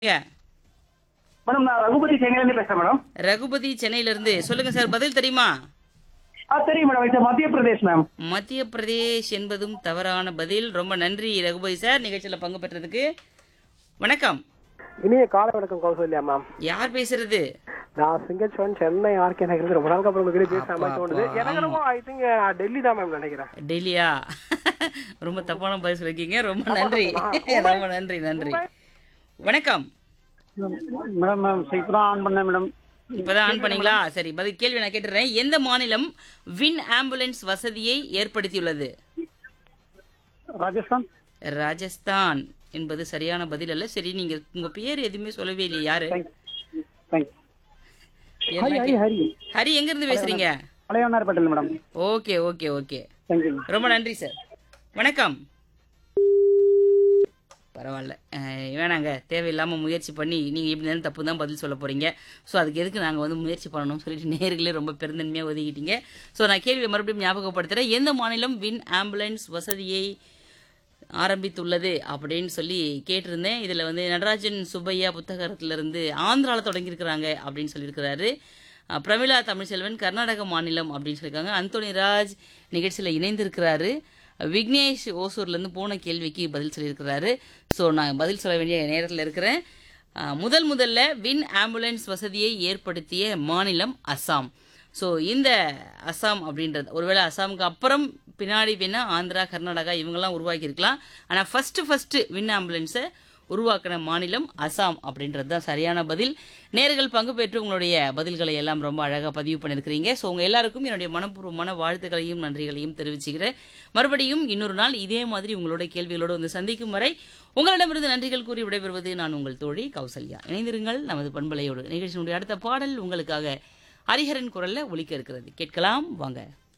ஏ, madam நான் ரகுபதி சென்னையிலேருந்து பேசுறேன் மேடம் ரகுபதி சென்னையில இருந்து சொல்லுங்க சார் பதில் தெரியுமா ஆ தெரியும் மேடம் இது மத்திய பிரதேஷ் மேம் மத்திய பிரதேஷ் என்பதும் தவறான பதில் ரொம்ப நன்றி ரகுபதி சார் நிகழ்ச்சியில பங்கு பெற்றதுக்கு வணக்கம் இனிய காலை வணக்கம் கௌசல்யா மேம் யார் பேசுறது நான் சிங்கச்சோன் சென்னை ஆர்கே நகர்ந்து ரொம்ப நாளுக்கு அப்புறம் உங்ககிட்ட பேசுற மாதிரி தோணுது அப்பா, எனக்கு என்னமோ ஐ திங்க் டெல்லி தான் மேம் நினைக்கிறேன் டெல்லியா ரொம்ப தப்பான பதில் சொல்லிருக்கீங்க ரொம்ப நன்றி ரொம்ப நன்றி நன்றி வணக்கம் மேடம் மேம் இப்பதான் ஆன் பண்ணேன் மேடம் இப்பதான் ஆன் பண்ணீங்களா சரி பதில் கேள்வி நான் கேட்டுறேன் எந்த மாநிலம் வின் ஆம்புலன்ஸ் வசதியை ஏற்படுத்தியுள்ளது ராஜஸ்தான் ராஜஸ்தான் என்பது சரியான பதில் அல்ல சரி நீங்க உங்க பேர் எதுவுமே சொல்லவே இல்லையே யாரு தேங்க்ஸ் என்ன ஹரி கே- ஹரி ஹரி எங்க இருந்து பேசுறீங்க பழையவனார்பேட்டல் madam okay okay okay thank you ரொம்ப நன்றி சார் வணக்கம் பரவாயில்ல அஹ் வேணாங்க தேவையில்லாம முயற்சி பண்ணி நீங்க இப்படி இருந்தாலும் தப்பு தான் பதில் சொல்ல போறீங்க ஸோ அதுக்கு எதுக்கு நாங்க வந்து முயற்சி பண்ணணும்னு சொல்லிட்டு நேர்களே ரொம்ப பெருந்தன்மையா ஒதுக்கிட்டீங்க ஸோ நான் கேள்வியை மறுபடியும் ஞாபகப்படுத்துறேன் எந்த மாநிலம் வின் ஆம்புலன்ஸ் வசதியை ஆரம்பித்துள்ளது அப்படின்னு சொல்லி கேட்டிருந்தேன் இதில் வந்து நடராஜன் சுப்பையா புத்தகத்திலிருந்து ஆந்திராவில் தொடங்கியிருக்கிறாங்க அப்படின்னு சொல்லியிருக்கிறாரு அஹ் பிரமிளா தமிழ்செல்வன் கர்நாடக மாநிலம் அப்படின்னு சொல்லியிருக்காங்க அந்தோனி ராஜ் நிகழ்ச்சியில் இணைந்திருக்கிறாரு விக்னேஷ் ஓசூர்லேருந்து போன கேள்விக்கு பதில் சொல்லியிருக்கிறாரு ஸோ நான் பதில் சொல்ல வேண்டிய நேரத்தில் இருக்கிறேன் அஹ் முதல் முதல்ல வின் ஆம்புலன்ஸ் வசதியை ஏற்படுத்திய மாநிலம் அஸ்ஸாம் ஸோ இந்த அஸ்ஸாம் அப்படின்றது ஒருவேளை அஸ்ஸாமுக்கு அப்புறம் பின்னாடி வேணா ஆந்திரா கர்நாடகா இவங்கெல்லாம் உருவாக்கியிருக்கலாம் ஆனால் ஃபஸ்ட்டு ஃபஸ்ட்டு வின் ஆம்புலன்ஸை உருவாக்கின மாநிலம் அஸ்ஸாம் அப்படின்றது தான் சரியான பதில் நேர்கள் பங்கு பெற்று உங்களுடைய பதில்களை எல்லாம் ரொம்ப அழகாக பதிவு பண்ணியிருக்கிறீங்க ஸோ உங்கள் எல்லாருக்கும் என்னுடைய மனப்பூர்வமான வாழ்த்துக்களையும் நன்றிகளையும் தெரிவிச்சுக்கிறேன் மறுபடியும் இன்னொரு நாள் இதே மாதிரி உங்களோட கேள்விகளோடு வந்து சந்திக்கும் வரை உங்களிடமிருந்து நன்றிகள் கூறி விடைபெறுவது நான் உங்கள் தோழி கௌசல்யா இணைந்திருங்கள் நமது பண்பலையோடு நிகழ்ச்சியினுடைய அடுத்த பாடல் உங்களுக்காக ஹரிஹரன் குரல்ல ஒலிக்க இருக்கிறது கேட்கலாம் வாங்க